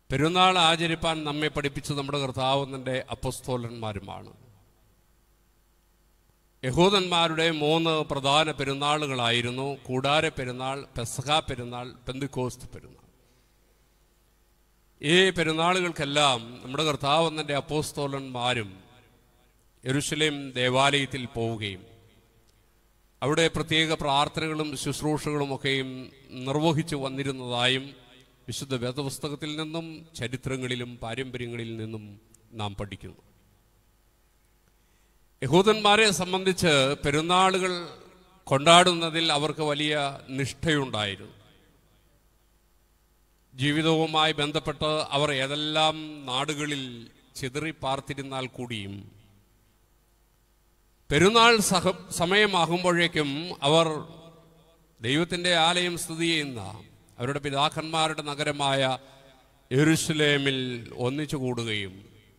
പെരുന്നാൾ ആചരിപ്പാൻ നമ്മെ പഠിപ്പിച്ചത് നമ്മുടെ കർത്താവുന്നൻ്റെ അപ്പസ്തോലന്മാരുമാണ് യഹൂദന്മാരുടെ മൂന്ന് പ്രധാന പെരുന്നാളുകളായിരുന്നു കൂടാര പെരുന്നാൾ പെസഹ പെരുന്നാൾ പെന്തിക്കോസ്ത് പെരുന്നാൾ ഈ പെരുന്നാളുകൾക്കെല്ലാം നമ്മുടെ കർത്താവുന്നൻ്റെ അപ്പോസ്തോലന്മാരും യെരുശലേം ദേവാലയത്തിൽ പോവുകയും അവിടെ പ്രത്യേക പ്രാർത്ഥനകളും ശുശ്രൂഷകളും ഒക്കെയും നിർവഹിച്ചു വന്നിരുന്നതായും വിശുദ്ധ വേദപുസ്തകത്തിൽ നിന്നും ചരിത്രങ്ങളിലും പാരമ്പര്യങ്ങളിൽ നിന്നും നാം പഠിക്കുന്നു യഹൂദന്മാരെ സംബന്ധിച്ച് പെരുന്നാളുകൾ കൊണ്ടാടുന്നതിൽ അവർക്ക് വലിയ നിഷ്ഠയുണ്ടായിരുന്നു ജീവിതവുമായി ബന്ധപ്പെട്ട് അവർ ഏതെല്ലാം നാടുകളിൽ ചിതറി പാർത്തിരുന്നാൽ കൂടിയും പെരുന്നാൾ സഹ സമയമാകുമ്പോഴേക്കും അവർ ദൈവത്തിൻ്റെ ആലയം സ്ഥിതി ചെയ്യുന്ന അവരുടെ പിതാക്കന്മാരുടെ നഗരമായ യെരുഷലേമിൽ ഒന്നിച്ചു കൂടുകയും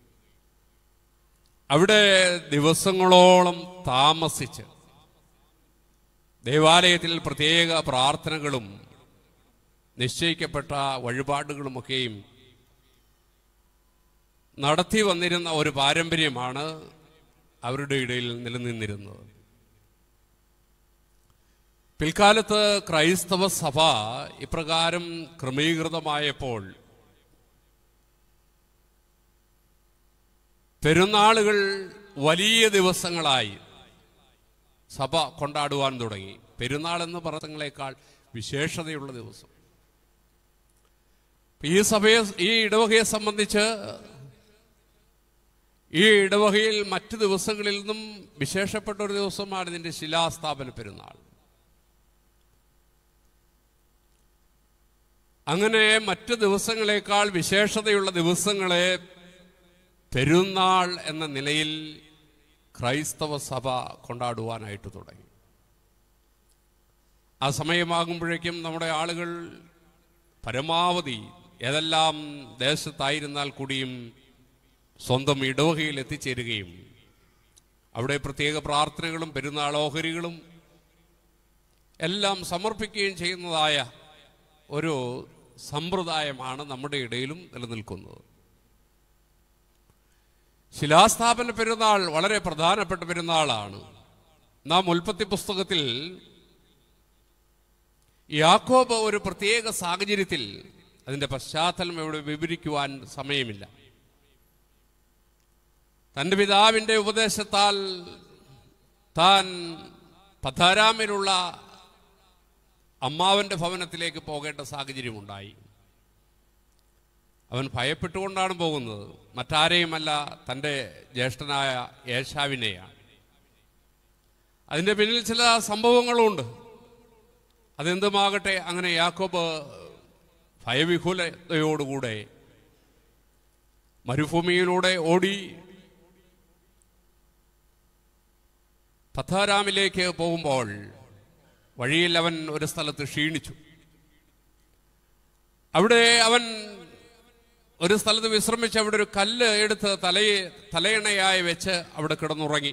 അവിടെ ദിവസങ്ങളോളം താമസിച്ച് ദേവാലയത്തിൽ പ്രത്യേക പ്രാർത്ഥനകളും നിശ്ചയിക്കപ്പെട്ട വഴിപാടുകളുമൊക്കെയും നടത്തി വന്നിരുന്ന ഒരു പാരമ്പര്യമാണ് അവരുടെ ഇടയിൽ നിലനിന്നിരുന്നത് പിൽക്കാലത്ത് ക്രൈസ്തവ സഭ ഇപ്രകാരം ക്രമീകൃതമായപ്പോൾ പെരുന്നാളുകൾ വലിയ ദിവസങ്ങളായി സഭ കൊണ്ടാടുവാൻ തുടങ്ങി പെരുന്നാൾ എന്ന് പറഞ്ഞങ്ങളെക്കാൾ വിശേഷതയുള്ള ദിവസം ഈ സഭയെ ഈ ഇടവകയെ സംബന്ധിച്ച് ഈ ഇടവകയിൽ മറ്റു ദിവസങ്ങളിൽ നിന്നും വിശേഷപ്പെട്ട ഒരു ദിവസമാണ് ഇതിന്റെ ശിലാസ്ഥാപന പെരുന്നാൾ അങ്ങനെ മറ്റു ദിവസങ്ങളെക്കാൾ വിശേഷതയുള്ള ദിവസങ്ങളെ പെരുന്നാൾ എന്ന നിലയിൽ ക്രൈസ്തവ സഭ കൊണ്ടാടുവാനായിട്ട് തുടങ്ങി ആ സമയമാകുമ്പോഴേക്കും നമ്മുടെ ആളുകൾ പരമാവധി ഏതെല്ലാം ദേശത്തായിരുന്നാൽ കൂടിയും സ്വന്തം ഇടവകയിൽ എത്തിച്ചേരുകയും അവിടെ പ്രത്യേക പ്രാർത്ഥനകളും പെരുന്നാൾ ഓഹരികളും എല്ലാം സമർപ്പിക്കുകയും ചെയ്യുന്നതായ ഒരു സമ്പ്രദായമാണ് നമ്മുടെ ഇടയിലും നിലനിൽക്കുന്നത് ശിലാസ്ഥാപന പെരുന്നാൾ വളരെ പ്രധാനപ്പെട്ട പെരുന്നാളാണ് നാം ഉൽപ്പത്തി പുസ്തകത്തിൽ യാക്കോബ് ഒരു പ്രത്യേക സാഹചര്യത്തിൽ അതിന്റെ പശ്ചാത്തലം ഇവിടെ വിവരിക്കുവാൻ സമയമില്ല തന്റെ പിതാവിന്റെ ഉപദേശത്താൽ താൻ പഥാരാമിലുള്ള അമ്മാവന്റെ ഭവനത്തിലേക്ക് പോകേണ്ട സാഹചര്യമുണ്ടായി അവൻ ഭയപ്പെട്ടുകൊണ്ടാണ് പോകുന്നത് മറ്റാരെയുമല്ല തൻ്റെ ജ്യേഷ്ഠനായ യേശാവിനെയാണ് അതിൻ്റെ പിന്നിൽ ചില സംഭവങ്ങളുണ്ട് അതെന്തുമാകട്ടെ അങ്ങനെ യാക്കോബ് ഭയവിഹുലതയോടുകൂടെ മരുഭൂമിയിലൂടെ ഓടി പഥാരാമിലേക്ക് പോകുമ്പോൾ വഴിയിൽ അവൻ ഒരു സ്ഥലത്ത് ക്ഷീണിച്ചു അവിടെ അവൻ ഒരു സ്ഥലത്ത് വിശ്രമിച്ച് അവിടെ ഒരു കല്ല് എടുത്ത് തലയെ തലയണയായി വെച്ച് അവിടെ കിടന്നുറങ്ങി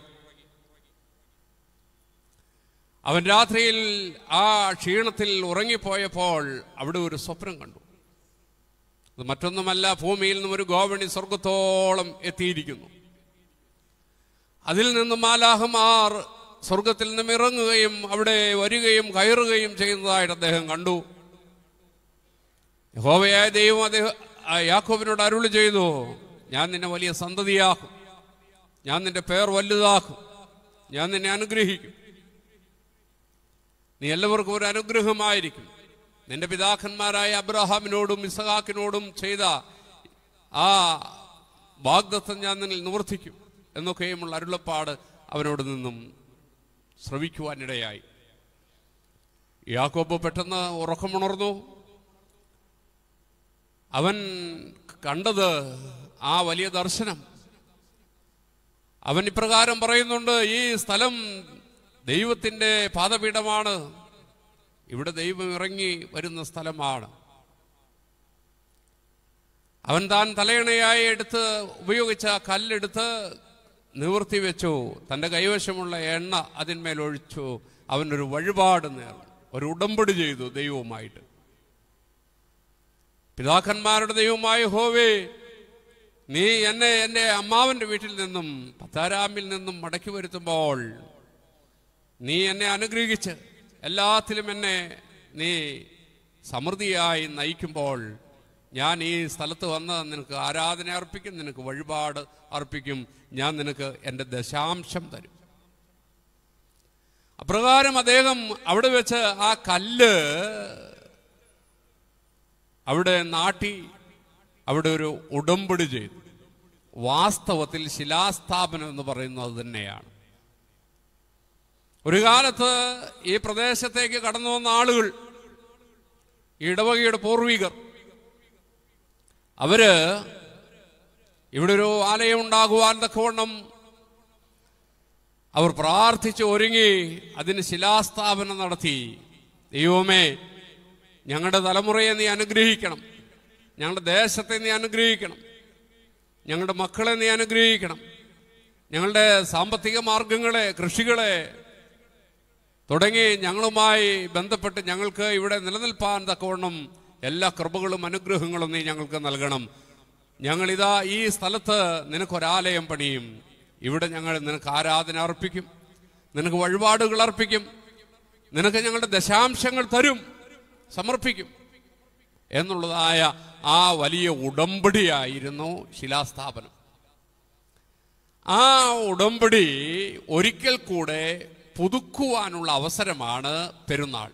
അവൻ രാത്രിയിൽ ആ ക്ഷീണത്തിൽ ഉറങ്ങിപ്പോയപ്പോൾ അവിടെ ഒരു സ്വപ്നം കണ്ടു അത് മറ്റൊന്നുമല്ല ഭൂമിയിൽ നിന്നും ഒരു ഗോവണി സ്വർഗത്തോളം എത്തിയിരിക്കുന്നു അതിൽ നിന്നും മാലാഹമാർ സ്വർഗത്തിൽ നിന്നും ഇറങ്ങുകയും അവിടെ വരികയും കയറുകയും ചെയ്യുന്നതായിട്ട് അദ്ദേഹം കണ്ടു യഹോവയായ ദൈവം അദ്ദേഹം ആ യാക്കോബിനോട് അരുളി ചെയ്തു ഞാൻ നിന്നെ വലിയ സന്തതിയാക്കും ഞാൻ നിന്റെ പേർ വലുതാക്കും ഞാൻ നിന്നെ അനുഗ്രഹിക്കും നീ എല്ലാവർക്കും ഒരു അനുഗ്രഹമായിരിക്കും നിന്റെ പിതാക്കന്മാരായ അബ്രഹാമിനോടും ഇസഹാക്കിനോടും ചെയ്ത ആ വാഗ്ദത്തം ഞാൻ നിന്നിൽ നിവർത്തിക്കും എന്നൊക്കെയുമുള്ള അരുളപ്പാട് അവനോട് നിന്നും ശ്രവിക്കുവാനിടയായി യാക്കോബ് പെട്ടെന്ന് ഉറക്കമുണർന്നു അവൻ കണ്ടത് ആ വലിയ ദർശനം അവൻ ഇപ്രകാരം പറയുന്നുണ്ട് ഈ സ്ഥലം ദൈവത്തിൻ്റെ പാദപീഠമാണ് ഇവിടെ ദൈവം ഇറങ്ങി വരുന്ന സ്ഥലമാണ് അവൻ താൻ തലയണയായി എടുത്ത് ഉപയോഗിച്ച ആ കല്ലെടുത്ത് നിവർത്തി വെച്ചു തൻ്റെ കൈവശമുള്ള എണ്ണ അതിന്മേൽ ഒഴിച്ചു അവനൊരു വഴിപാട് നേർന്നു ഒരു ഉടമ്പടി ചെയ്തു ദൈവവുമായിട്ട് പിതാക്കന്മാരുടെ ദൈവമായ ഹോവേ നീ എന്നെ എൻ്റെ അമ്മാവൻ്റെ വീട്ടിൽ നിന്നും പത്താരാമിൽ നിന്നും മടക്കി വരുത്തുമ്പോൾ നീ എന്നെ അനുഗ്രഹിച്ച് എല്ലാത്തിലും എന്നെ നീ സമൃദ്ധിയായി നയിക്കുമ്പോൾ ഞാൻ ഈ സ്ഥലത്ത് വന്ന് നിനക്ക് ആരാധന അർപ്പിക്കും നിനക്ക് വഴിപാട് അർപ്പിക്കും ഞാൻ നിനക്ക് എൻ്റെ ദശാംശം തരും അപ്രകാരം അദ്ദേഹം അവിടെ വെച്ച് ആ കല്ല് അവിടെ നാട്ടി അവിടെ ഒരു ഉടമ്പടി ചെയ്തു വാസ്തവത്തിൽ ശിലാസ്ഥാപനം എന്ന് പറയുന്നത് തന്നെയാണ് ഒരു കാലത്ത് ഈ പ്രദേശത്തേക്ക് കടന്നു വന്ന ആളുകൾ ഈ ഇടവകയുടെ പൂർവികർ അവര് ഇവിടെ ഒരു ആലയം ഉണ്ടാകുവാൻ തക്കവണ്ണം അവർ പ്രാർത്ഥിച്ച് ഒരുങ്ങി അതിന് ശിലാസ്ഥാപനം നടത്തി ദൈവമേ ഞങ്ങളുടെ തലമുറയെ നീ അനുഗ്രഹിക്കണം ഞങ്ങളുടെ ദേശത്തെ നീ അനുഗ്രഹിക്കണം ഞങ്ങളുടെ മക്കളെ നീ അനുഗ്രഹിക്കണം ഞങ്ങളുടെ സാമ്പത്തിക മാർഗങ്ങളെ കൃഷികളെ തുടങ്ങി ഞങ്ങളുമായി ബന്ധപ്പെട്ട് ഞങ്ങൾക്ക് ഇവിടെ നിലനിൽപ്പാൻ തക്കവണ്ണം എല്ലാ കൃപകളും അനുഗ്രഹങ്ങളും നീ ഞങ്ങൾക്ക് നൽകണം ഞങ്ങളിതാ ഈ സ്ഥലത്ത് നിനക്കൊരാലയം പണിയും ഇവിടെ ഞങ്ങൾ നിനക്ക് ആരാധന അർപ്പിക്കും നിനക്ക് വഴിപാടുകൾ അർപ്പിക്കും നിനക്ക് ഞങ്ങളുടെ ദശാംശങ്ങൾ തരും സമർപ്പിക്കും എന്നുള്ളതായ ആ വലിയ ഉടമ്പടിയായിരുന്നു ശിലാസ്ഥാപനം ആ ഉടമ്പടി ഒരിക്കൽ കൂടെ പുതുക്കുവാനുള്ള അവസരമാണ് പെരുന്നാൾ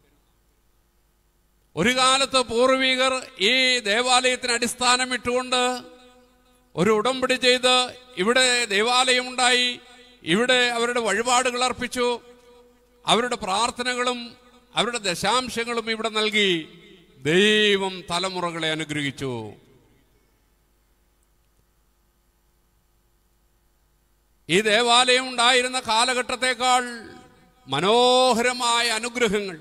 ഒരു കാലത്ത് പൂർവികർ ഈ ദേവാലയത്തിന് അടിസ്ഥാനമിട്ടുകൊണ്ട് ഒരു ഉടമ്പടി ചെയ്ത് ഇവിടെ ദേവാലയം ഉണ്ടായി ഇവിടെ അവരുടെ വഴിപാടുകൾ അർപ്പിച്ചു അവരുടെ പ്രാർത്ഥനകളും അവരുടെ ദശാംശങ്ങളും ഇവിടെ നൽകി ദൈവം തലമുറകളെ അനുഗ്രഹിച്ചു ഈ ദേവാലയം ഉണ്ടായിരുന്ന കാലഘട്ടത്തെക്കാൾ മനോഹരമായ അനുഗ്രഹങ്ങൾ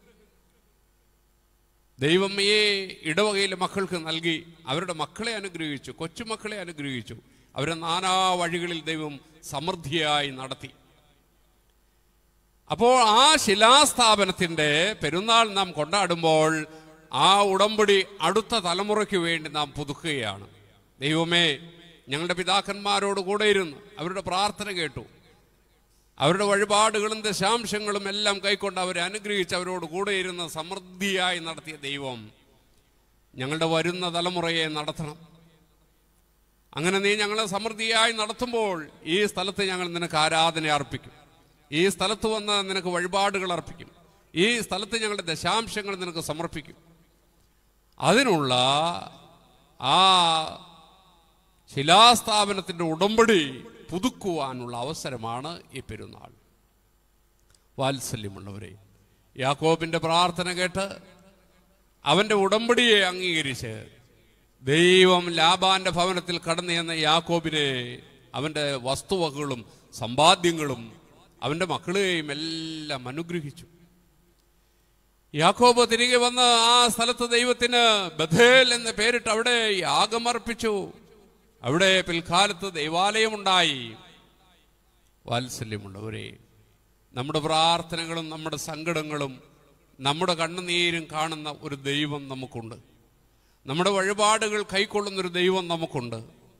ദൈവം ഈ ഇടവകയിലെ മക്കൾക്ക് നൽകി അവരുടെ മക്കളെ അനുഗ്രഹിച്ചു കൊച്ചുമക്കളെ അനുഗ്രഹിച്ചു അവരെ നാനാ വഴികളിൽ ദൈവം സമൃദ്ധിയായി നടത്തി അപ്പോൾ ആ ശിലാസ്ഥാപനത്തിന്റെ പെരുന്നാൾ നാം കൊണ്ടാടുമ്പോൾ ആ ഉടമ്പടി അടുത്ത തലമുറയ്ക്ക് വേണ്ടി നാം പുതുക്കുകയാണ് ദൈവമേ ഞങ്ങളുടെ പിതാക്കന്മാരോട് കൂടെ ഇരുന്ന് അവരുടെ പ്രാർത്ഥന കേട്ടു അവരുടെ വഴിപാടുകളും ദശാംശങ്ങളും എല്ലാം കൈക്കൊണ്ട് അവരെ അനുഗ്രഹിച്ച് അവരോട് കൂടെ ഇരുന്ന് സമൃദ്ധിയായി നടത്തിയ ദൈവം ഞങ്ങളുടെ വരുന്ന തലമുറയെ നടത്തണം അങ്ങനെ നീ ഞങ്ങളെ സമൃദ്ധിയായി നടത്തുമ്പോൾ ഈ സ്ഥലത്ത് ഞങ്ങൾ നിനക്ക് ആരാധന അർപ്പിക്കും ഈ സ്ഥലത്ത് വന്ന് നിനക്ക് വഴിപാടുകൾ അർപ്പിക്കും ഈ സ്ഥലത്ത് ഞങ്ങളുടെ ദശാംശങ്ങൾ നിനക്ക് സമർപ്പിക്കും അതിനുള്ള ആ ശിലാസ്ഥാപനത്തിന്റെ ഉടമ്പടി പുതുക്കുവാനുള്ള അവസരമാണ് ഈ പെരുന്നാൾ വാത്സല്യമുള്ളവരെ യാക്കോബിന്റെ പ്രാർത്ഥന കേട്ട് അവന്റെ ഉടമ്പടിയെ അംഗീകരിച്ച് ദൈവം ലാബാന്റെ ഭവനത്തിൽ കടന്നു ചെന്ന യാക്കോബിനെ അവന്റെ വസ്തുവകകളും സമ്പാദ്യങ്ങളും അവന്റെ മക്കളെയും എല്ലാം അനുഗ്രഹിച്ചു യാക്കോബ് തിരികെ വന്ന് ആ സ്ഥലത്ത് ദൈവത്തിന് ബഥേൽ എന്ന് പേരിട്ട് അവിടെ യാഗമർപ്പിച്ചു അവിടെ പിൽക്കാലത്ത് ദൈവാലയമുണ്ടായി വാത്സല്യമുള്ളവരെ നമ്മുടെ പ്രാർത്ഥനകളും നമ്മുടെ സങ്കടങ്ങളും നമ്മുടെ കണ്ണുനീരും കാണുന്ന ഒരു ദൈവം നമുക്കുണ്ട് നമ്മുടെ വഴിപാടുകൾ കൈക്കൊള്ളുന്ന ഒരു ദൈവം നമുക്കുണ്ട്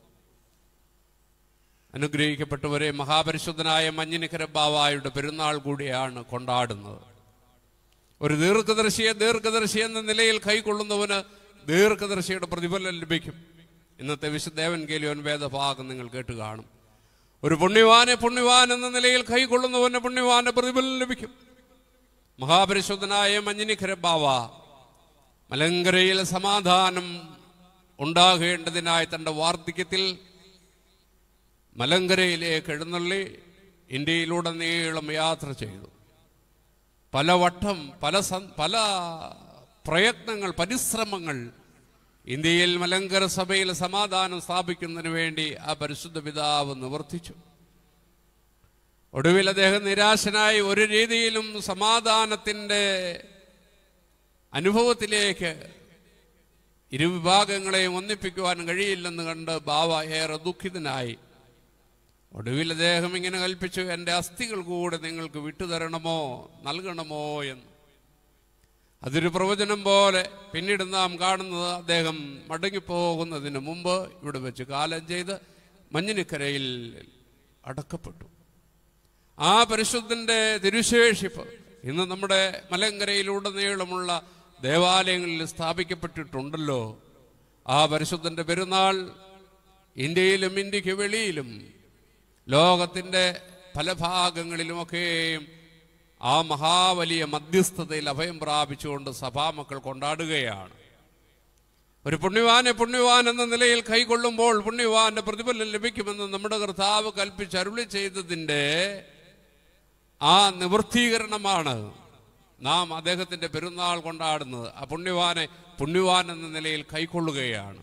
അനുഗ്രഹിക്കപ്പെട്ടവരെ മഹാപരിശുദ്ധനായ മഞ്ഞിനിക്കര ബാവായുടെ പെരുന്നാൾ കൂടിയാണ് കൊണ്ടാടുന്നത് ഒരു ദീർഘദർശിയെ ദീർഘദർശി എന്ന നിലയിൽ കൈക്കൊള്ളുന്നവന് ദീർഘദർശിയുടെ പ്രതിഫലം ലഭിക്കും ഇന്നത്തെ വിശുദ്ധേവൻ കേലിയോൻ വേദഭാഗം നിങ്ങൾ കേട്ട് കാണും ഒരു പുണ്യവാനെ പുണ്യവാൻ എന്ന നിലയിൽ കൈക്കൊള്ളുന്നവന് പുണ്യവാന്റെ പ്രതിഫലം ലഭിക്കും മഹാപരിശുദ്ധനായ മഞ്ഞിനിഖര ബാവ മലങ്കരയിൽ സമാധാനം ഉണ്ടാകേണ്ടതിനായി തന്റെ വാർദ്ധക്യത്തിൽ മലങ്കരയിലേക്ക് എഴുന്നള്ളി ഇന്ത്യയിലുടനീളം യാത്ര ചെയ്തു പലവട്ടം പല സ- പല പ്രയത്നങ്ങൾ പരിശ്രമങ്ങൾ ഇന്ത്യയിൽ മലങ്കര സഭയിൽ സമാധാനം സ്ഥാപിക്കുന്നതിന് വേണ്ടി ആ പരിശുദ്ധ പിതാവ് നിവർത്തിച്ചു ഒടുവിൽ അദ്ദേഹം നിരാശനായി ഒരു രീതിയിലും സമാധാനത്തിൻ്റെ അനുഭവത്തിലേക്ക് ഇരുവിഭാഗങ്ങളെയും ഒന്നിപ്പിക്കുവാൻ കഴിയില്ലെന്ന് കണ്ട് ബാവ ഏറെ ദുഃഖിതനായി ഒടുവിൽ അദ്ദേഹം ഇങ്ങനെ കൽപ്പിച്ചു എൻ്റെ അസ്ഥികൾ കൂടെ നിങ്ങൾക്ക് വിട്ടുതരണമോ നൽകണമോ എന്ന് അതൊരു പ്രവചനം പോലെ പിന്നീട് നാം കാണുന്നത് അദ്ദേഹം മടങ്ങിപ്പോകുന്നതിന് മുമ്പ് ഇവിടെ വെച്ച് കാലം ചെയ്ത് മഞ്ഞിനിക്കരയിൽ അടക്കപ്പെട്ടു ആ പരിശുദ്ധന്റെ തിരുശേഷിപ്പ് ഇന്ന് നമ്മുടെ മലങ്കരയിലുടനീളമുള്ള ദേവാലയങ്ങളിൽ സ്ഥാപിക്കപ്പെട്ടിട്ടുണ്ടല്ലോ ആ പരിശുദ്ധന്റെ പെരുന്നാൾ ഇന്ത്യയിലും ഇന്ത്യക്ക് വെളിയിലും ലോകത്തിന്റെ പല ഭാഗങ്ങളിലുമൊക്കെയും ആ മഹാവലിയ മധ്യസ്ഥതയിൽ അഭയം പ്രാപിച്ചുകൊണ്ട് സഭാമക്കൾ കൊണ്ടാടുകയാണ് ഒരു പുണ്യവാനെ പുണ്യവാൻ എന്ന നിലയിൽ കൈകൊള്ളുമ്പോൾ പുണ്യവാന്റെ പ്രതിഫലം ലഭിക്കുമെന്ന് നമ്മുടെ കർത്താവ് കൽപ്പിച്ച് അരുളി ചെയ്തതിൻ്റെ ആ നിവൃത്തീകരണമാണ് നാം അദ്ദേഹത്തിന്റെ പെരുന്നാൾ കൊണ്ടാടുന്നത് ആ പുണ്യവാനെ പുണ്യവാൻ എന്ന നിലയിൽ കൈക്കൊള്ളുകയാണ്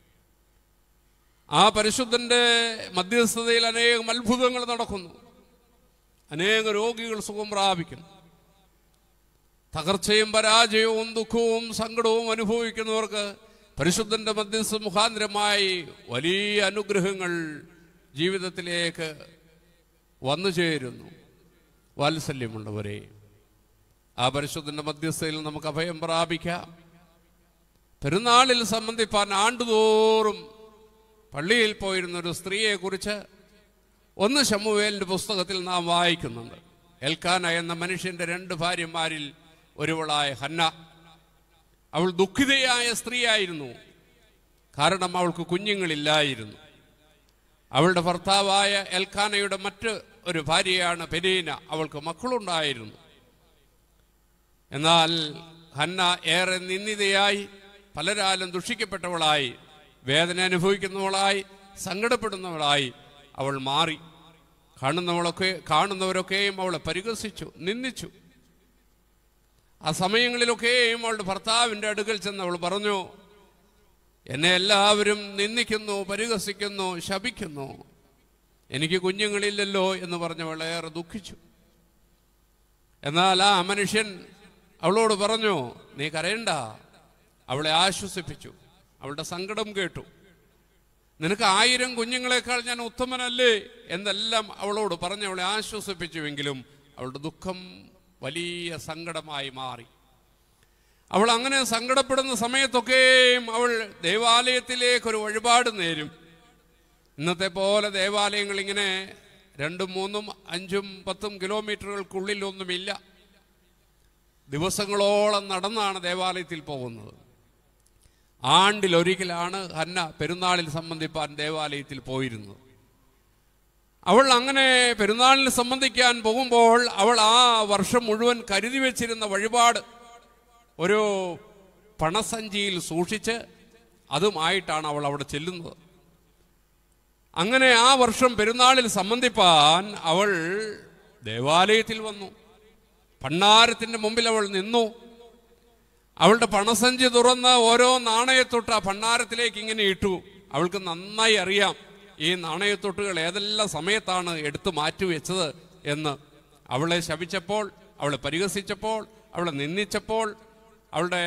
ആ പരിശുദ്ധന്റെ മധ്യസ്ഥതയിൽ അനേകം അത്ഭുതങ്ങൾ നടക്കുന്നു അനേക രോഗികൾ സുഖം പ്രാപിക്കും തകർച്ചയും പരാജയവും ദുഃഖവും സങ്കടവും അനുഭവിക്കുന്നവർക്ക് പരിശുദ്ധന്റെ മധ്യസ്ഥ മുഖാന്തരമായി വലിയ അനുഗ്രഹങ്ങൾ ജീവിതത്തിലേക്ക് വന്നു ചേരുന്നു വാത്സല്യമുള്ളവരെ ആ പരിശുദ്ധന്റെ മധ്യസ്ഥയിൽ നമുക്ക് അഭയം പ്രാപിക്കാം പെരുന്നാളിൽ സംബന്ധിപ്പാൻ ആണ്ടുതോറും പള്ളിയിൽ പോയിരുന്ന ഒരു സ്ത്രീയെ കുറിച്ച് ഒന്ന് ശമുവേലിന്റെ പുസ്തകത്തിൽ നാം വായിക്കുന്നുണ്ട് എൽക്കാന എന്ന മനുഷ്യന്റെ രണ്ട് ഭാര്യമാരിൽ ഒരുവളായ ഹന്ന അവൾ ദുഃഖിതയായ സ്ത്രീയായിരുന്നു കാരണം അവൾക്ക് കുഞ്ഞുങ്ങളില്ലായിരുന്നു അവളുടെ ഭർത്താവായ എൽക്കാനയുടെ മറ്റ് ഒരു ഭാര്യയാണ് പെരീന അവൾക്ക് മക്കളുണ്ടായിരുന്നു എന്നാൽ ഹന്ന ഏറെ നിന്ദിതയായി പലരാലും ദുഷിക്കപ്പെട്ടവളായി വേദന അനുഭവിക്കുന്നവളായി സങ്കടപ്പെടുന്നവളായി അവൾ മാറി കാണുന്നവളൊക്കെ കാണുന്നവരൊക്കെയും അവളെ പരിഹസിച്ചു നിന്ദിച്ചു ആ സമയങ്ങളിലൊക്കെയും അവളുടെ ഭർത്താവിൻ്റെ അടുക്കൽ ചെന്ന് അവൾ പറഞ്ഞു എന്നെ എല്ലാവരും നിന്ദിക്കുന്നു പരിഹസിക്കുന്നു ശപിക്കുന്നു എനിക്ക് കുഞ്ഞുങ്ങളില്ലല്ലോ എന്ന് പറഞ്ഞവൾ ഏറെ ദുഃഖിച്ചു എന്നാൽ ആ മനുഷ്യൻ അവളോട് പറഞ്ഞു നീ കരയണ്ട അവളെ ആശ്വസിപ്പിച്ചു അവളുടെ സങ്കടം കേട്ടു നിനക്ക് ആയിരം കുഞ്ഞുങ്ങളെക്കാൾ ഞാൻ ഉത്തമനല്ലേ എന്നെല്ലാം അവളോട് പറഞ്ഞ് അവളെ ആശ്വസിപ്പിച്ചുവെങ്കിലും അവളുടെ ദുഃഖം വലിയ സങ്കടമായി മാറി അവൾ അങ്ങനെ സങ്കടപ്പെടുന്ന സമയത്തൊക്കെയും അവൾ ദേവാലയത്തിലേക്ക് ഒരു വഴിപാട് നേരും ഇന്നത്തെ പോലെ ദേവാലയങ്ങൾ ഇങ്ങനെ രണ്ടും മൂന്നും അഞ്ചും പത്തും കിലോമീറ്ററുകൾക്കുള്ളിലൊന്നുമില്ല ദിവസങ്ങളോളം നടന്നാണ് ദേവാലയത്തിൽ പോകുന്നത് ആണ്ടിലൊരിക്കലാണ് ഹന്ന പെരുന്നാളിൽ സംബന്ധിപ്പാൻ ദേവാലയത്തിൽ പോയിരുന്നത് അവൾ അങ്ങനെ പെരുന്നാളിൽ സംബന്ധിക്കാൻ പോകുമ്പോൾ അവൾ ആ വർഷം മുഴുവൻ കരുതി വെച്ചിരുന്ന വഴിപാട് ഒരു പണസഞ്ചിയിൽ സൂക്ഷിച്ച് അതുമായിട്ടാണ് അവൾ അവിടെ ചെല്ലുന്നത് അങ്ങനെ ആ വർഷം പെരുന്നാളിൽ സംബന്ധിപ്പാൻ അവൾ ദേവാലയത്തിൽ വന്നു ഭണ്ണാരത്തിന്റെ മുമ്പിൽ അവൾ നിന്നു അവളുടെ പണസഞ്ചി തുറന്ന് ഓരോ നാണയത്തൊട്ട് ആ ഭണ്ണാരത്തിലേക്ക് ഇങ്ങനെ ഇട്ടു അവൾക്ക് നന്നായി അറിയാം ഈ നാണയത്തൊട്ടുകൾ ഏതെല്ലാം സമയത്താണ് എടുത്തു മാറ്റിവെച്ചത് എന്ന് അവളെ ശപിച്ചപ്പോൾ അവളെ പരിഹസിച്ചപ്പോൾ അവളെ നിന്ദിച്ചപ്പോൾ അവളുടെ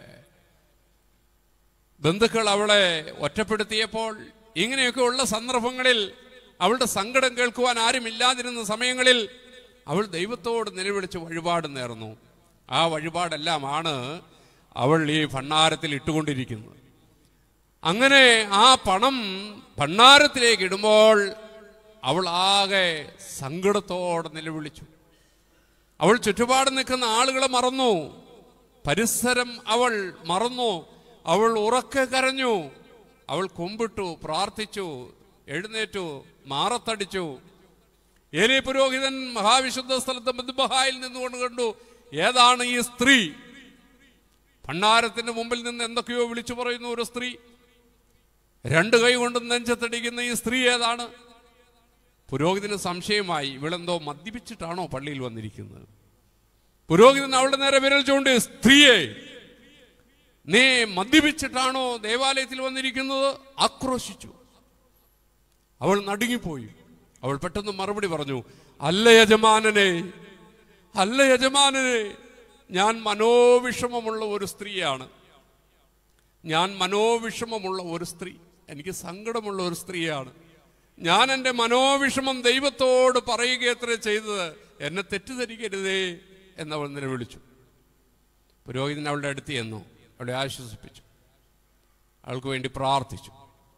ബന്ധുക്കൾ അവളെ ഒറ്റപ്പെടുത്തിയപ്പോൾ ഇങ്ങനെയൊക്കെ ഉള്ള സന്ദർഭങ്ങളിൽ അവളുടെ സങ്കടം കേൾക്കുവാൻ ആരുമില്ലാതിരുന്ന സമയങ്ങളിൽ അവൾ ദൈവത്തോട് നിലവിളിച്ച് വഴിപാട് നേർന്നു ആ വഴിപാടെല്ലാമാണ് അവൾ ഈ ഭണ്ണാരത്തിൽ ഇട്ടുകൊണ്ടിരിക്കുന്നത് അങ്ങനെ ആ പണം ഭണ്ണാരത്തിലേക്ക് ഇടുമ്പോൾ അവൾ ആകെ സങ്കടത്തോടെ നിലവിളിച്ചു അവൾ ചുറ്റുപാട് നിൽക്കുന്ന ആളുകളെ മറന്നു പരിസരം അവൾ മറന്നു അവൾ ഉറക്കെ കരഞ്ഞു അവൾ കുമ്പിട്ടു പ്രാർത്ഥിച്ചു എഴുന്നേറ്റു മാറത്തടിച്ചു ഏലി പുരോഹിതൻ മഹാവിശുദ്ധ സ്ഥലത്ത് മദ്ബഹായിൽ നിന്നുകൊണ്ട് കണ്ടു ഏതാണ് ഈ സ്ത്രീ ഭണ്ണാരത്തിന്റെ മുമ്പിൽ നിന്ന് എന്തൊക്കെയോ വിളിച്ചു പറയുന്ന ഒരു സ്ത്രീ രണ്ട് കൈ കൊണ്ട് നെഞ്ചത്തടിക്കുന്ന ഈ സ്ത്രീ ഏതാണ് പുരോഹിതന് സംശയമായി ഇവളെന്തോ മദ്യപിച്ചിട്ടാണോ പള്ളിയിൽ വന്നിരിക്കുന്നത് പുരോഹിതൻ അവളുടെ നേരെ വിരൽ ചൂണ്ടി സ്ത്രീയെ നീ മദ്യപിച്ചിട്ടാണോ ദേവാലയത്തിൽ വന്നിരിക്കുന്നത് ആക്രോശിച്ചു അവൾ നടുങ്ങിപ്പോയി അവൾ പെട്ടെന്ന് മറുപടി പറഞ്ഞു അല്ല യജമാനനെ അല്ല യജമാനനെ ഞാൻ മനോവിഷമമുള്ള ഒരു സ്ത്രീയാണ് ഞാൻ മനോവിഷമമുള്ള ഒരു സ്ത്രീ എനിക്ക് സങ്കടമുള്ള ഒരു സ്ത്രീയാണ് ഞാൻ എൻ്റെ മനോവിഷമം ദൈവത്തോട് പറയുകയത്ര ചെയ്തത് എന്നെ തെറ്റിദ്ധരിക്കരുതേ എന്നവൾ നിലവിളിച്ചു പുരോഹിതൻ അവളുടെ അടുത്ത് ചെന്നു അവളെ ആശ്വസിപ്പിച്ചു അവൾക്ക് വേണ്ടി പ്രാർത്ഥിച്ചു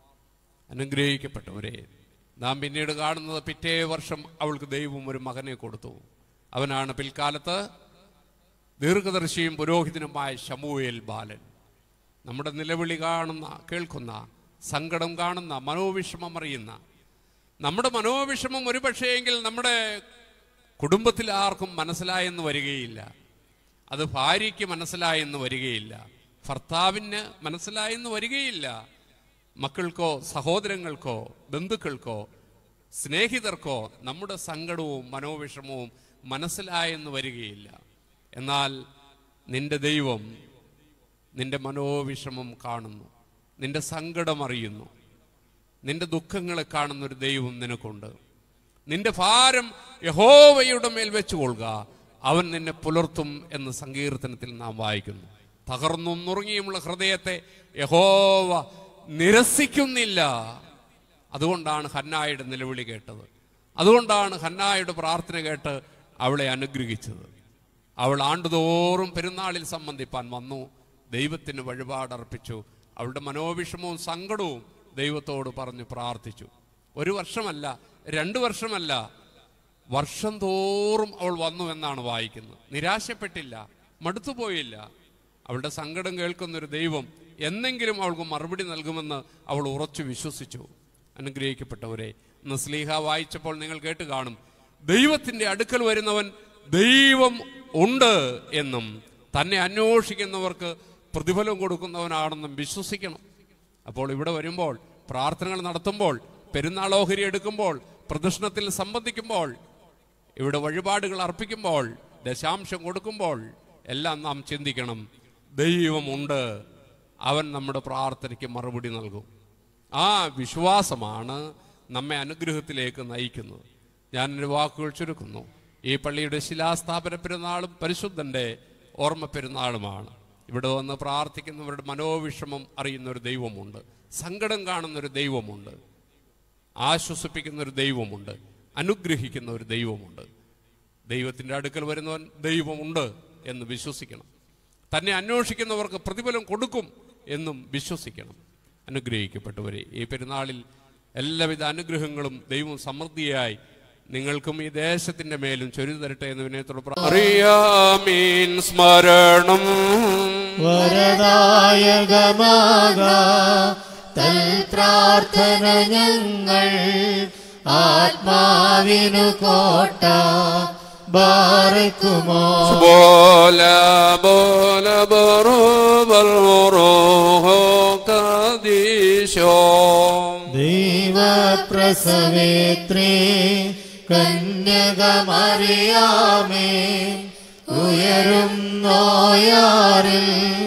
അനുഗ്രഹിക്കപ്പെട്ടവരെ നാം പിന്നീട് കാണുന്നത് പിറ്റേ വർഷം അവൾക്ക് ദൈവം ഒരു മകനെ കൊടുത്തു അവനാണ് പിൽക്കാലത്ത് ദീർഘദർശിയും പുരോഹിതനുമായ ശമുവേൽ ബാലൻ നമ്മുടെ നിലവിളി കാണുന്ന കേൾക്കുന്ന സങ്കടം കാണുന്ന മനോവിഷമം അറിയുന്ന നമ്മുടെ മനോവിഷമം ഒരു പക്ഷേയെങ്കിൽ നമ്മുടെ കുടുംബത്തിൽ ആർക്കും മനസ്സിലായെന്ന് വരികയില്ല അത് ഭാര്യയ്ക്ക് മനസ്സിലായെന്ന് വരികയില്ല ഭർത്താവിന് മനസ്സിലായെന്ന് വരികയില്ല മക്കൾക്കോ സഹോദരങ്ങൾക്കോ ബന്ധുക്കൾക്കോ സ്നേഹിതർക്കോ നമ്മുടെ സങ്കടവും മനോവിഷമവും മനസ്സിലായെന്ന് വരികയില്ല എന്നാൽ നിന്റെ ദൈവം നിന്റെ മനോവിഷമം കാണുന്നു നിന്റെ സങ്കടം അറിയുന്നു നിന്റെ ദുഃഖങ്ങളെ കാണുന്ന ഒരു ദൈവം നിനക്കുണ്ട് നിന്റെ ഭാരം യഹോവയുടെ മേൽ വെച്ചുകൊള്ളുക അവൻ നിന്നെ പുലർത്തും എന്ന് സങ്കീർത്തനത്തിൽ നാം വായിക്കുന്നു തകർന്നും നുറുങ്ങിയുമുള്ള ഹൃദയത്തെ യഹോവ നിരസിക്കുന്നില്ല അതുകൊണ്ടാണ് ഹന്നായുടെ നിലവിളി കേട്ടത് അതുകൊണ്ടാണ് ഹന്നായുടെ പ്രാർത്ഥന കേട്ട് അവളെ അനുഗ്രഹിച്ചത് അവൾ ആണ്ടുതോറും പെരുന്നാളിൽ സംബന്ധിപ്പാൻ വന്നു ദൈവത്തിന് വഴിപാടർപ്പിച്ചു അവളുടെ മനോവിഷമവും സങ്കടവും ദൈവത്തോട് പറഞ്ഞു പ്രാർത്ഥിച്ചു ഒരു വർഷമല്ല രണ്ടു വർഷമല്ല വർഷം തോറും അവൾ വന്നു എന്നാണ് വായിക്കുന്നത് നിരാശപ്പെട്ടില്ല മടുത്തുപോയില്ല അവളുടെ സങ്കടം കേൾക്കുന്ന ഒരു ദൈവം എന്നെങ്കിലും അവൾക്ക് മറുപടി നൽകുമെന്ന് അവൾ ഉറച്ചു വിശ്വസിച്ചു അനുഗ്രഹിക്കപ്പെട്ടവരെ ഇന്ന് സ്ലീഹ വായിച്ചപ്പോൾ നിങ്ങൾ കേട്ട് കാണും ദൈവത്തിന്റെ അടുക്കൽ വരുന്നവൻ ദൈവം ഉണ്ട് എന്നും തന്നെ അന്വേഷിക്കുന്നവർക്ക് പ്രതിഫലം കൊടുക്കുന്നവനാണെന്നും വിശ്വസിക്കണം അപ്പോൾ ഇവിടെ വരുമ്പോൾ പ്രാർത്ഥനകൾ നടത്തുമ്പോൾ പെരുന്നാൾ ഓഹരി എടുക്കുമ്പോൾ പ്രദർശനത്തിൽ സംബന്ധിക്കുമ്പോൾ ഇവിടെ വഴിപാടുകൾ അർപ്പിക്കുമ്പോൾ ദശാംശം കൊടുക്കുമ്പോൾ എല്ലാം നാം ചിന്തിക്കണം ദൈവമുണ്ട് അവൻ നമ്മുടെ പ്രാർത്ഥനയ്ക്ക് മറുപടി നൽകും ആ വിശ്വാസമാണ് നമ്മെ അനുഗ്രഹത്തിലേക്ക് നയിക്കുന്നത് ഞാൻ എൻ്റെ വാക്കുകൾ ചുരുക്കുന്നു ഈ പള്ളിയുടെ ശിലാസ്ഥാപന പെരുന്നാളും പരിശുദ്ധൻ്റെ ഓർമ്മ പെരുന്നാളുമാണ് ഇവിടെ വന്ന് പ്രാർത്ഥിക്കുന്നവരുടെ മനോവിഷമം അറിയുന്ന ഒരു ദൈവമുണ്ട് സങ്കടം കാണുന്ന ഒരു ദൈവമുണ്ട് ആശ്വസിപ്പിക്കുന്ന ഒരു ദൈവമുണ്ട് അനുഗ്രഹിക്കുന്ന ഒരു ദൈവമുണ്ട് ദൈവത്തിൻ്റെ അടുക്കൽ വരുന്നവൻ ദൈവമുണ്ട് എന്ന് വിശ്വസിക്കണം തന്നെ അന്വേഷിക്കുന്നവർക്ക് പ്രതിഫലം കൊടുക്കും എന്നും വിശ്വസിക്കണം അനുഗ്രഹിക്കപ്പെട്ടവരെ ഈ പെരുന്നാളിൽ എല്ലാവിധ അനുഗ്രഹങ്ങളും ദൈവം സമൃദ്ധിയായി നിങ്ങൾക്കും ഈ ദേശത്തിന്റെ മേലും ചൊരിതു തരട്ടെ എന്ന് വിനയത്തോട് പ്രാ- അറിയാമീൻ സ്മരണം വരദായകമാകാ തൽ പ്രാർത്ഥന ഞങ്ങൾ ആത്മാവിനു കോട്ട ബാറക്കുമോ ബോല ബോല ബറോബൽ റോഹോ കദീശോ ദൈവപ്രസവേത്രേ കന്യകമറിയാമേ ഉയരും നോയാറിൽ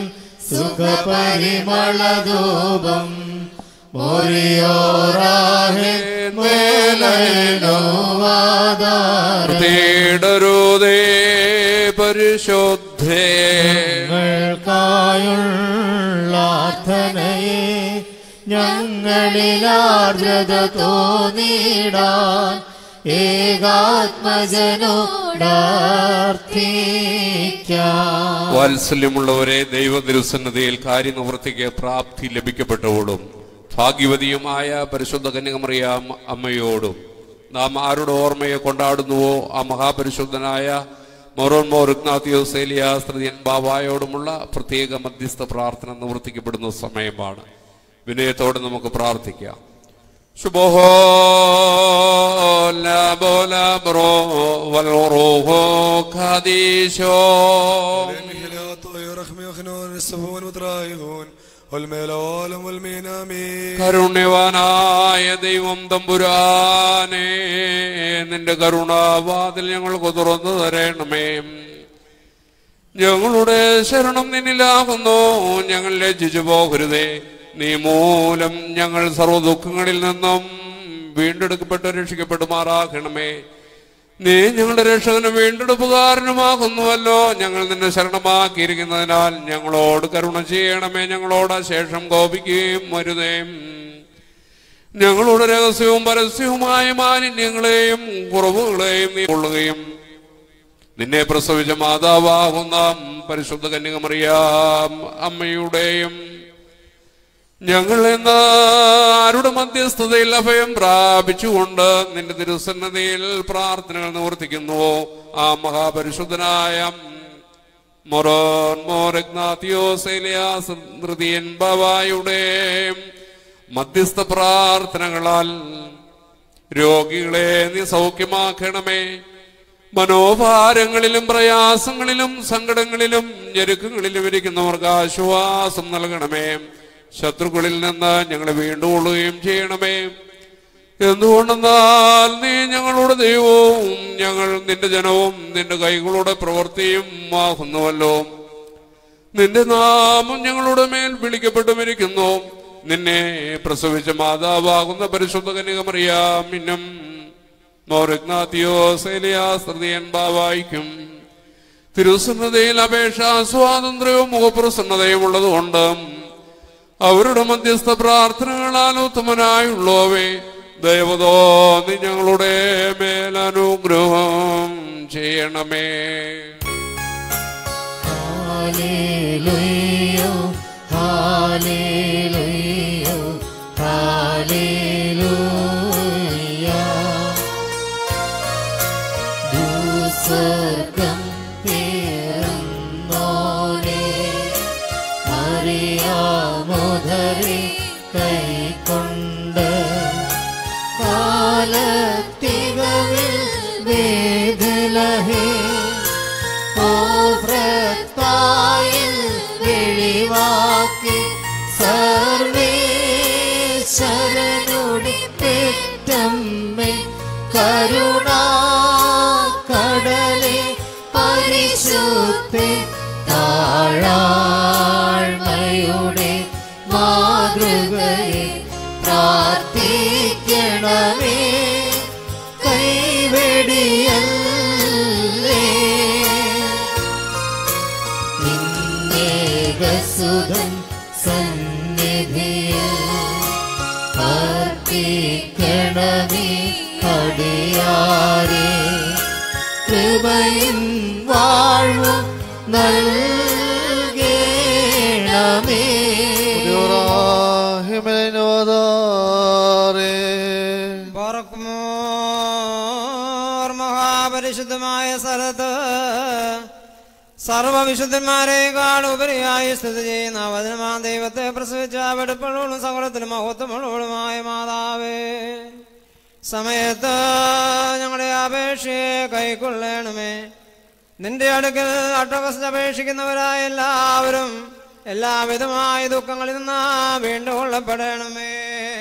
സുഖപരിമളധൂപം മൊറിയോറാഹെ മേലനോവാദാര തേടരുതേ പരിശുദ്ധേ ഞങ്ങൾക്കായുള്ളാർത്ഥനയെ ഞങ്ങളിലാർദ്രത തോന്നിടാൻ ഏകാത്മജനോടാർത്ഥിക്കാം വാത്സല്യമുള്ളവരെ ദൈവ തിരുസന്നതയിൽ കാര്യനിവൃത്തിക്ക് പ്രാപ്തി ലഭിക്കപ്പെട്ടവോടും ഭാഗ്യവതിയുമായ പരിശുദ്ധ കന്യകമറിയാം അമ്മയോടും നാം ആരുടെ ഓർമ്മയെ കൊണ്ടാടുന്നുവോ ആ മഹാപരിശുദ്ധനായ മൊറോൻ മോർ ഇഗ്നാത്തിയോസ് ഏലിയാസ് തൃതീയൻ ബാബായോടുമുള്ള പ്രത്യേക മധ്യസ്ഥ പ്രാർത്ഥന നിവർത്തിക്കപ്പെടുന്ന സമയമാണ് വിനയത്തോടെ നമുക്ക് പ്രാർത്ഥിക്കാം ശുഭോഹോ ലാബോലാബ്രോ വൽറോഹോ ഖദീശോ المهلات ويرحم يخنون السفون وترايهون والميلول والمينامين കരുണ്യവാനായ ദൈവം തമ്പുരാനെ നിന്റെ കരുണാവാതിൽ ഞങ്ങൾക്ക് തുറന്നു തരണമേ ഞങ്ങളുടെ ശരണം നിന്നിലാകുന്നു ഞങ്ങൾ ലജ്ജിച്ചു പോകരുതേ നീ മൂലം ഞങ്ങൾ സർവ്വ ദുഃഖങ്ങളിൽ നിന്നും വീണ്ടെടുക്കപ്പെട്ട് രക്ഷിക്കപ്പെടുമാറാക്കണമേ നീ ഞങ്ങളുടെ രക്ഷകനും വീണ്ടെടുപ്പുകാരനുമാകുന്നുവല്ലോ ഞങ്ങൾ നിന്നെ ശരണമാക്കിയിരിക്കുന്നതിനാൽ ഞങ്ങളോട് കരുണ ചെയ്യണമേ ഞങ്ങളോട് ശേഷം കോപിക്കുകയും വരുതേ ഞങ്ങളുടെ രഹസ്യവും പരസ്യവുമായ മാലിന്യങ്ങളെയും കുറവുകളെയും നീ കൊള്ളുകയും നിന്നെ പ്രസവിച്ച മാതാവാകുന്ന പരിശുദ്ധ കന്യകമറിയാം അമ്മയുടെയും ഞങ്ങൾ ഇന്ന് ആരുടെ മധ്യസ്ഥതയിൽ അഭയം പ്രാപിച്ചുകൊണ്ട് നിന്റെ തിരുസന്നതിയിൽ പ്രാർത്ഥനകൾ നിവർത്തിക്കുന്നുവോ ആ മഹാപരിശുദ്ധനായ മൊറോൻ മോരഗ്നാത്തിയോസേലിയാസ് നൃതിയൻ ബാവായുടെ മധ്യസ്ഥ പ്രാർത്ഥനകളാൽ രോഗികളെ നീ സൗഖ്യമാക്കണമേ മനോഭാരങ്ങളിലും പ്രയാസങ്ങളിലും സങ്കടങ്ങളിലും ഞെരുക്കങ്ങളിലും ഇരിക്കുന്നവർക്ക് ആശ്വാസം നൽകണമേ ശത്രുക്കളിൽ നിന്ന് ഞങ്ങളെ വീണ്ടുകൊള്ളുകയും ചെയ്യണമേ എന്തുകൊണ്ടെന്നാൽ നീ ഞങ്ങളുടെ ദൈവവും ഞങ്ങൾ നിന്റെ ജനവും നിന്റെ കൈകളുടെ പ്രവൃത്തിയും ആകുന്നുവല്ലോ നിന്റെ നാമം ഞങ്ങളുടെ മേൽ വിളിക്കപ്പെട്ടുമിരിക്കുന്നു നിന്നെ പ്രസവിച്ച മാതാവാകുന്ന പരിശുദ്ധ കന്യകമറിയാം ഇന്നും മോരഗ്നാത്തിയോസേലിയാസ്തൃതിയൻ ബാവായിക്കും തിരുസന്നതയിൽ അപേക്ഷ സ്വാതന്ത്ര്യവും മുഖപ്രസന്നതയും ഉള്ളതുകൊണ്ട് അവരുടെ മധ്യസ്ഥ പ്രാർത്ഥനകളാൽ ഉത്തമനായുള്ളവേ ദൈവതോ നീ ഞങ്ങളുടെ മേലനുഗ്രഹം ചെയ്യണമേ Hallelujah, hallelujah, hallelujah. ദുസ്വർഗം പിറന്നോനെ അറിയാമുതരെ കൈക്കൊണ്ട് കാലത്തികവിൽ വേദലഹേ ഓഭ്രത്തായിൽ വെളിവാക്കി സർവേശ്വരനുടെ പെറ്റമ്മേ കരുണാ കടലെ പരിശുദ്ധ താഴാഴ്മയുടെ മാതൃകയെ പ്രാർത്ഥിക്കണമേ കൈവെടിയല്ലേ നിന്നേകസുതൻ സന്നിധിയിൽ അർപ്പിക്കണമേ അടിയാരെ കൃപയും വാഴ്വും നൽകേണമേ പറക്കുമോർ മഹാപരിശുദ്ധമായ സ്ഥലത്ത് സർവവിശുദ്ധന്മാരെക്കാൾ ഉപരിയായി സ്ഥിതി ചെയ്യുന്ന അവതനമാ ദൈവത്തെ പ്രസവിച്ച വെടുപ്പുള്ളവളും സകലത്തിലും മഹത്വമുള്ളവളുമായ മാതാവേ സമയത്ത് ഞങ്ങളുടെ അപേക്ഷയെ കൈക്കൊള്ളണമേ നിന്റെ അടുക്കൽ അട്ടവസ്ഥ അപേക്ഷിക്കുന്നവരായ എല്ലാവരും എല്ലാവിധമായ ദുഃഖങ്ങളിൽ നിന്ന് വീണ്ടുകൊള്ളപ്പെടണമേ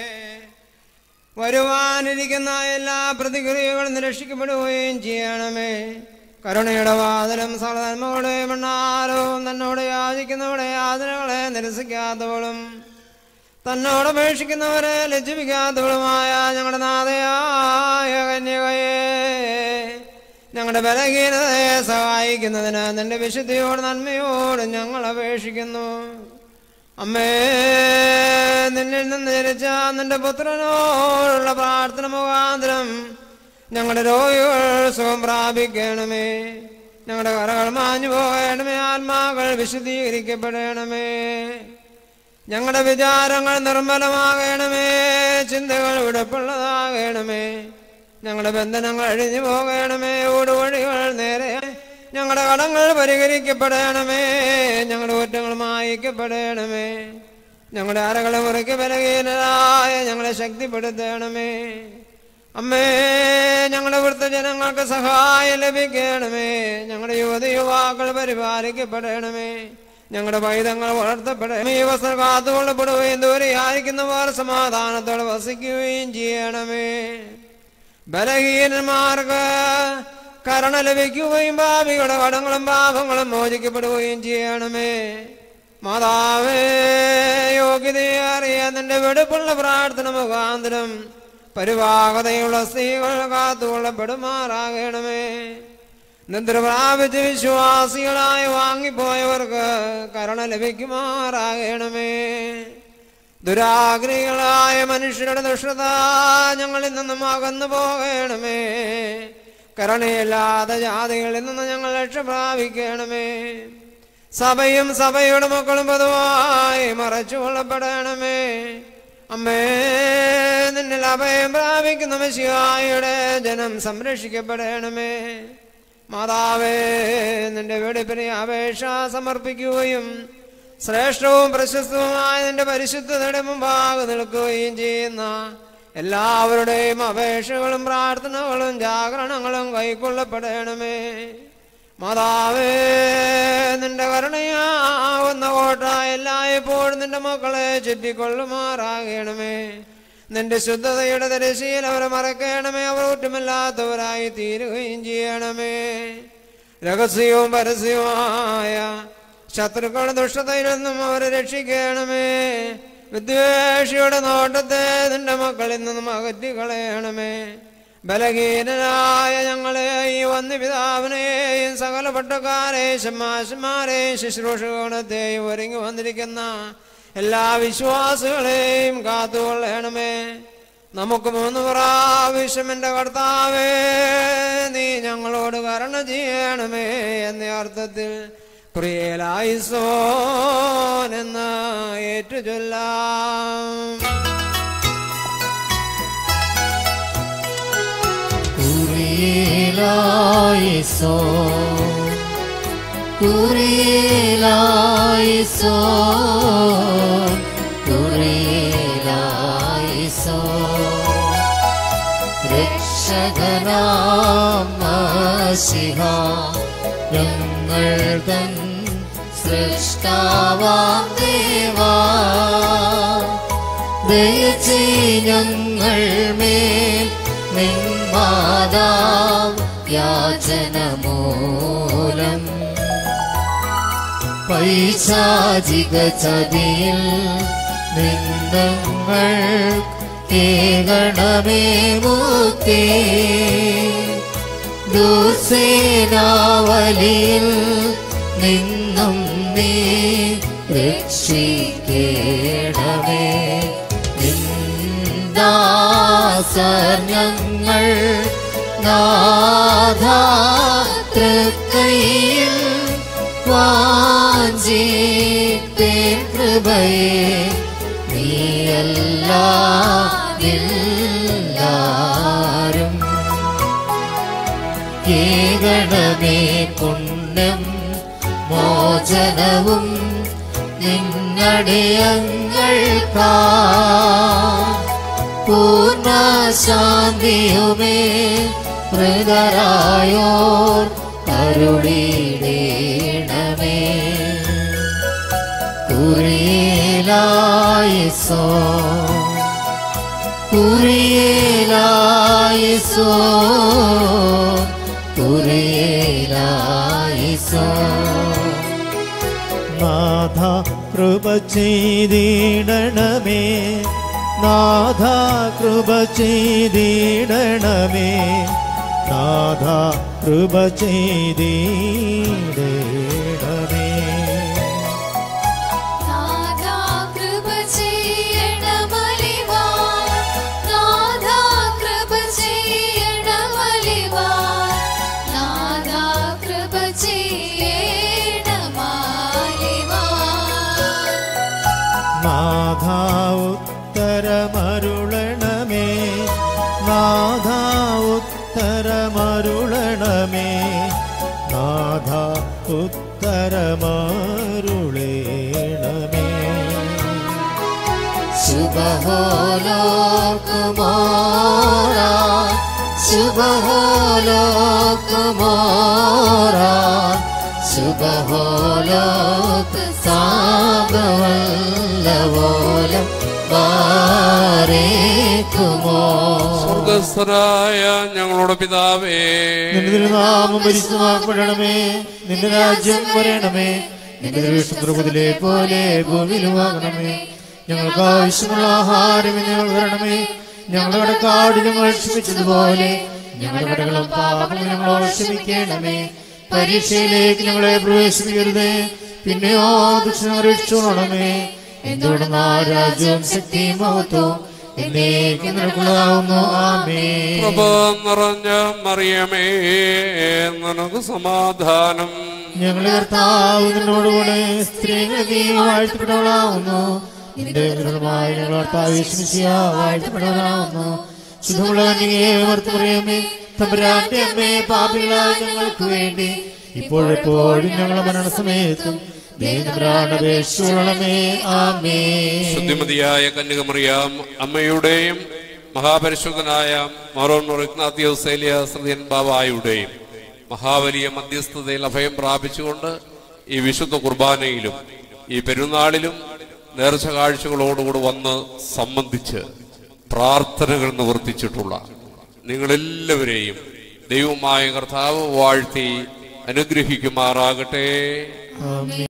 വരുവാനിരിക്കുന്ന എല്ലാ പ്രതിക്രിയകളും നിരക്ഷിക്കപ്പെടുകയും ചെയ്യണമേ കരുണയുടെ വാതിലും സകലന്മകളുടെ മണ്ണാരവും തന്നോട് യാചിക്കുന്നവരുടെ യാതനകളെ നിരസിക്കാത്തവളും തന്നോട് അപേക്ഷിക്കുന്നവരെ ലജ്ജിപ്പിക്കാത്തവളുമായ ഞങ്ങളുടെ നാഥയായ കന്യകയെ ഞങ്ങളുടെ ബലഹീനതയെ സഹായിക്കുന്നതിന് നിന്റെ വിശുദ്ധിയോട് നന്മയോട് ഞങ്ങൾ അപേക്ഷിക്കുന്നു അമ്മേ നിന്നിൽ നിന്ന് ജനിച്ച നിന്റെ പുത്രനോടുള്ള പ്രാർത്ഥന മുഖാന്തരം ഞങ്ങളുടെ രോഗികൾ സുഖം പ്രാപിക്കണമേ ഞങ്ങളുടെ കറകൾ മാഞ്ഞു പോകണമേ ആത്മാക്കൾ വിശുദ്ധീകരിക്കപ്പെടണമേ ഞങ്ങളുടെ വിചാരങ്ങൾ നിർമ്മലമാകണമേ ചിന്തകൾ വിടപ്പുള്ളതാകണമേ ഞങ്ങളുടെ ബന്ധനങ്ങൾ അഴിഞ്ഞു പോകണമേ ഊടുവഴികൾ നേരെ ഞങ്ങളുടെ കടങ്ങൾ പരിഹരിക്കപ്പെടണമേ ഞങ്ങളുടെ കുറ്റങ്ങൾ മായിക്കപ്പെടണമേ ഞങ്ങളുടെ അറകളെ മുറിക്ക് ബലഹീനരായ ഞങ്ങളെ ശക്തിപ്പെടുത്തണമേ അമ്മേ ഞങ്ങളുടെ വൃത്തജനങ്ങൾക്ക് സഹായം ലഭിക്കണമേ ഞങ്ങളുടെ യുവതി യുവാക്കൾ പരിപാലിക്കപ്പെടണമേ ഞങ്ങളുടെ പൈതങ്ങൾ വളർത്തപ്പെടണമേ ഈ വസ്ത്രം കാത്തുകൊള്ളപ്പെടുകയും ദൂരെയായിരിക്കുന്നവർ സമാധാനത്തോടെ വസിക്കുകയും ചെയ്യണമേ ബലഹീനന്മാർക്ക് കരുണ ലഭിക്കുകയും ഭാവിയുടെ കടങ്ങളും പാപങ്ങളും മോചിക്കപ്പെടുകയും ചെയ്യണമേ മാതാവേ യോഗ്യതയേറിയ നിന്റെ വെടുപ്പുള്ള പ്രാർത്ഥന മുഖാന്തരം പരിവാഹതയുള്ള സ്ത്രീകൾ കാത്തുകൊള്ളപ്പെടുമാറാകണമേ നിദ്ര പ്രാപിച്ച് വിശ്വാസികളായി വാങ്ങിപ്പോയവർക്ക് കരുണ ലഭിക്കുമാറാകണമേ ദുരാഗ്നികളായ മനുഷ്യരുടെ ദുഷ്ടത ഞങ്ങളിൽ നിന്നും അകന്നു പോകണമേ കരുണയില്ലാത്ത ജാതികളിൽ നിന്ന് ഞങ്ങൾ രക്ഷ പ്രാപിക്കണമേ സഭയും സഭയുടെ മക്കളും പൊതുവായി മറച്ചു കൊള്ളപ്പെടണമേ അമ്മേ നിന്നിൽ അഭയം പ്രാപിക്കുന്ന മശിഹായുടെ ജനം സംരക്ഷിക്കപ്പെടണമേ മാതാവേ നിന്റെ വെടിപ്പിനെ അപേക്ഷ സമർപ്പിക്കുകയും ശ്രേഷ്ഠവും പ്രശസ്തവുമായ നിന്റെ പരിശുദ്ധതയുടെ മുമ്പാകെ നിൽക്കുകയും ചെയ്യുന്ന എല്ലാവരുടെയും അപേക്ഷകളും പ്രാർത്ഥനകളും ജാഗരണങ്ങളും കൈക്കൊള്ളപ്പെടണമേ മാതാവേ നിന്റെ കരുണയാവുന്ന കോട്ട എല്ലായ്പ്പോഴും നിന്റെ മക്കളെ ചുറ്റിക്കൊള്ളുമാറാകണമേ നിന്റെ ശുദ്ധതയുടെ ദരശയിൽ അവരെ മറക്കണമേ അവർ ഒറ്റുമില്ലാത്തവരായി തീരുകയും ചെയ്യണമേ രഹസ്യവും പരസ്യവുമായ ശത്രുക്കളുടെ ദുഷ്ടതയിൽ നിന്നും അവരെ രക്ഷിക്കണമേ വിദ്വേഷിയുടെ നോട്ടത്തെ നിന്റെ മക്കളിൽ നിന്നും അകറ്റിക്കളയണമേ ബലഹീനരായ ഞങ്ങളെ ഈ വന്യ പിതാവിനെയും സകല പട്ടക്കാരെയും ശമാശന്മാരെയും ശുശ്രൂഷകണത്തെയും ഒരുങ്ങി വന്നിരിക്കുന്ന എല്ലാ വിശ്വാസികളെയും കാത്തുകൊള്ളണമേ നമുക്ക് മൂന്ന് പ്രാവശ്യം എൻ്റെ കർത്താവേ നീ ഞങ്ങളോട് കരുണ ചെയ്യണമേ എന്ന അർത്ഥത്തിൽ പ്രിയലായിസോൻ എന്ന് ഏറ്റുചൊല്ലാം കുറിയിലായിസോ കുറിയിലായിസോ കുറിയിലായിസോ രക്ഷകനാം മസിഹ ഞങ്ങൾ തൻ സൃഷ്ടാവാം ദേവാ ദയചേ ഞങ്ങൾ മേൽ നിന്മാതാം യാചനമൂലം പൈശാചിക ചതിയിൽ നിന്നങ്ങൾ കേകണമേ മുക്തി ദുസേനാവലിയിൽ നിന്നും നീ രക്ഷിക്കേണമേ നിന്ദാസർ ഞങ്ങൾ നാഥാതൃക്കൈയിൽ വാഞ്ചിപ്പേൻ കൃപയെ നീയല്ലാരും കേകണമേ പുണ്യം മോചനവും നിന്നടിയങ്ങൾക്കാ പൂർണ്ണ ശാന്തിയുമേ മൃതരായോർ കരുളിടേണമേ കുറിയേലായിസോ കുറിയേലായിസോ കുറിയേലായിസോ നാഥ കൃപ ചെയ്തിടണമേ നാഥ കൃപ ചെയ്തിടണമേ നാഥ കൃപ ചെയ്തിടണമേ നാഥാ കൃപ ചെയ്യണമലിവാ നാഥാ കൃപ ചെയ്യണമലിവാ നാഥാ കൃപ ചെയ്യണമലിവാ നാഥ ഉത്തരമരുളണമേ നാഥ ഉത്തരമരുളണമേ നാഥ ഉത്തരമരുളേണമേ ശുഭഹോലോ കുമാരാ ശുഭഹോലോ കുമാരാ ശുഭഹോലോ സാബവല്ലവോലം വാരേക്കുമോ സ്വർഗസ്ഥരായ ഞങ്ങളുടെ പിതാവേ നിന്റെ തിരുനാമം പരിശുദ്ധമാക്കപ്പെടണമേ നിന്റെ രാജ്യം വരണമേ നിന്റെ ദൃഷ്ടപ്രഭുതിലെ പോലെ ഭൂമിയിലുമാകണമേ ഞങ്ങൾക്ക് ആവശ്യമുള്ള ആഹാരം ഇന്ന് ഞങ്ങൾ വരണമേ ഞങ്ങളുടെ കടക്കാട് ഞങ്ങൾ ക്ഷമിച്ചതുപോലെ ഞങ്ങളുടെ കടകളും പാപങ്ങളും ഞങ്ങളോട് ക്ഷമിക്കണമേ പരീക്ഷയിലേക്ക് ഞങ്ങളെ പ്രവേശിപ്പിക്കരുതേ പിന്നെയോ ദക്ഷിണ രക്ഷിച്ചോണമേ എന്തുകൊണ്ടെന്നാ രാജ്യവും ശക്തിയും മഹത്വവും എന്നേക്കും നിനക്കുള്ളതാവുന്നു ആമേ കൃപ നിറഞ്ഞ മറിയമേ നിനക്ക് സമാധാനം ഞങ്ങളുടെ കർത്താവ് നിന്നോടുകൂടെ സ്ത്രീകൾ നീ വാഴ്ത്തപ്പെട്ടവളാവുന്നു നിന്റെ ഉദരമായ ഞങ്ങളുടെ കർത്താവ് യേശുമിശിഹ വാഴ്ത്തപ്പെട്ടവനാവുന്നു ശുദ്ധമുള്ള കന്യകയെ ഓർത്ത് പറയുമേ തമ്പുരാന്റെ അമ്മേ പാപികളായ ഞങ്ങൾക്ക് വേണ്ടി ഇപ്പോഴെപ്പോഴും ഞങ്ങളുടെ മരണസമയത്തും ദേവരാണപേക്ഷമേ ആമേ ശുദ്ധിമതിയായ കന്യകമറിയാം അമ്മയുടെയും മഹാപരിശുദ്ധനായ മറോൺ ഇഗ്നാത്തിയോസേലിയ ശ്രീയൻ ബാബായുടെയും മഹാവലിയ മധ്യസ്ഥതയിൽ അഭയം പ്രാപിച്ചുകൊണ്ട് ഈ വിശുദ്ധ കുർബാനയിലും ഈ പെരുന്നാളിലും നേർച്ച കാഴ്ചകളോടുകൂടി വന്ന് സംബന്ധിച്ച് പ്രാർത്ഥനകൾ നിവർത്തിച്ചിട്ടുള്ള നിങ്ങളെല്ലാവരെയും ദൈവമായ കർത്താവ് വാഴ്ത്തി അനുഗ്രഹിക്കുമാറാകട്ടെ ആമേ